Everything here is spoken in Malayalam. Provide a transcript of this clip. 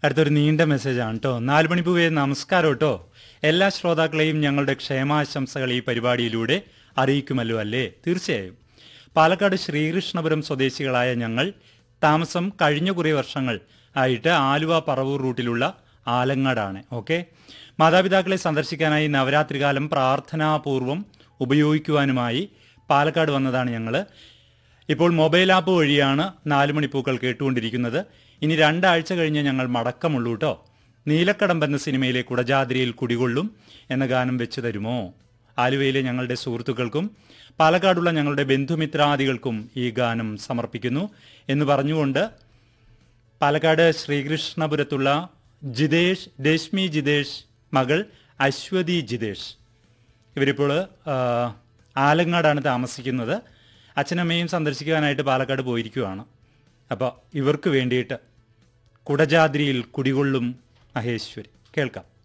അടുത്തൊരു നീണ്ട മെസ്സേജാണ് കേട്ടോ നാല് മണിപ്പൂവേ നമസ്കാരം കേട്ടോ എല്ലാ ശ്രോതാക്കളെയും ഞങ്ങളുടെ ക്ഷേമാശംസകൾ ഈ പരിപാടിയിലൂടെ അറിയിക്കുമല്ലോ അല്ലേ തീർച്ചയായും പാലക്കാട് ശ്രീകൃഷ്ണപുരം സ്വദേശികളായ ഞങ്ങൾ താമസം കഴിഞ്ഞ കുറേ വർഷങ്ങൾ ആയിട്ട് ആലുവ പറവൂർ റൂട്ടിലുള്ള ആലങ്ങാടാണ് ഓക്കെ മാതാപിതാക്കളെ സന്ദർശിക്കാനായി നവരാത്രി കാലം പ്രാർത്ഥനാപൂർവം ഉപയോഗിക്കുവാനുമായി പാലക്കാട് വന്നതാണ് ഞങ്ങൾ ഇപ്പോൾ മൊബൈൽ ആപ്പ് വഴിയാണ് നാല് മണിപ്പൂക്കൾ കേട്ടുകൊണ്ടിരിക്കുന്നത് ഇനി രണ്ടാഴ്ച കഴിഞ്ഞ് ഞങ്ങൾ മടക്കമുള്ളൂ കേട്ടോ നീലക്കടമ്പ് എന്ന സിനിമയിലെ കുടജാദ്രിയിൽ കുടികൊള്ളും എന്ന ഗാനം വെച്ച് തരുമോ ആലുവയിലെ ഞങ്ങളുടെ സുഹൃത്തുക്കൾക്കും പാലക്കാടുള്ള ഞങ്ങളുടെ ബന്ധുമിത്രാദികൾക്കും ഈ ഗാനം സമർപ്പിക്കുന്നു എന്ന് പറഞ്ഞുകൊണ്ട് പാലക്കാട് ശ്രീകൃഷ്ണപുരത്തുള്ള ജിതേഷ് രശ്മി ജിതേഷ് മകൾ അശ്വതി ജിതേഷ് ഇവരിപ്പോൾ ആ, ആലങ്ങാടാണ് താമസിക്കുന്നത് അച്ഛനമ്മയും സന്ദർശിക്കാനായിട്ട് പാലക്കാട് പോയിരിക്കുവാണ് അപ്പോൾ ഇവർക്ക് വേണ്ടിയിട്ട് കുടജാദ്രിയിൽ കുടികൊള്ളും മഹേശ്വരി കേൾക്കാം